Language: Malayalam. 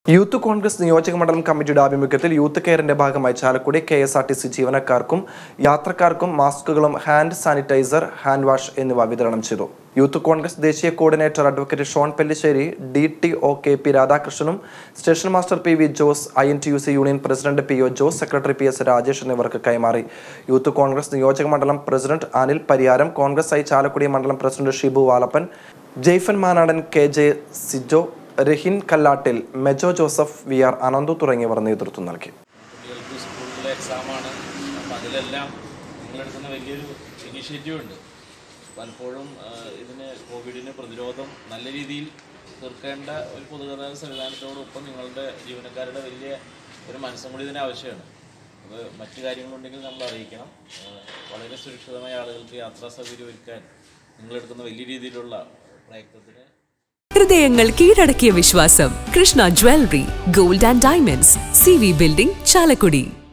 യൂത്ത് കോൺഗ്രസ് നിയോജക മണ്ഡലം കമ്മിറ്റിയുടെ ആഭിമുഖ്യത്തിൽ യൂത്ത് കെയറിന്റെ ഭാഗമായി Chalakudy K S R T C ജീവനക്കാർക്കും യാത്രക്കാർക്കും മാസ്കുകളും ഹാൻഡ് സാനിറ്റൈസർ ഹാൻഡ് വാഷ് എന്നിവ വിതരണം ചെയ്തു യൂത്ത് കോൺഗ്രസ് ദേശീയ coordinator advocate Shone Pellissery D T O K P രാധാകൃഷ്ണനും station master P V Jose I N T U C union president P O Jose secretary P S Rajesh എന്നിവർക്ക് കൈമാറി യൂത്ത് കോൺഗ്രസ് നിയോജക മണ്ഡലം പ്രസിഡന്റ് അനിൽ പരിയാരം കോൺഗ്രസ് ഐ ചാലക്കുടി മണ്ഡലം president Shibu Valappan Jaifan മാനാടൻ K J Sijo Rahin Kallattil Mejo Joseph V R Ananthu തുടങ്ങിയവർ നേതൃത്വം നൽകി കുട്ടികൾക്ക് സ്കൂളിലെ എക്സാമാണ് അപ്പം അതിലെല്ലാം നിങ്ങളെടുക്കുന്ന വലിയൊരു ഇനീഷ്യേറ്റീവ് ഉണ്ട് പലപ്പോഴും ആ, ഇതിന് കോവിഡിന് പ്രതിരോധം നല്ല രീതിയിൽ തീർക്കേണ്ട ഒരു പൊതുഗതാഗത സംവിധാനത്തോടൊപ്പം നിങ്ങളുടെ ജീവനക്കാരുടെ വലിയ ഒരു മനസ്സും കൂടി ഇതിന് ആവശ്യമാണ് അപ്പോൾ മറ്റു കാര്യങ്ങളുണ്ടെങ്കിൽ നമ്മൾ അറിയിക്കണം ആ, വളരെ സുരക്ഷിതമായ ആളുകൾക്ക് യാത്രാ സൗകര്യം ഒരുക്കാൻ നിങ്ങളെടുക്കുന്ന വലിയ രീതിയിലുള്ള പ്രയത്നത്തിന് ഹൃദയങ്ങൾ കീഴടക്കിയ വിശ്വാസം Krishna jewellery gold and diamonds C V building Chalakudy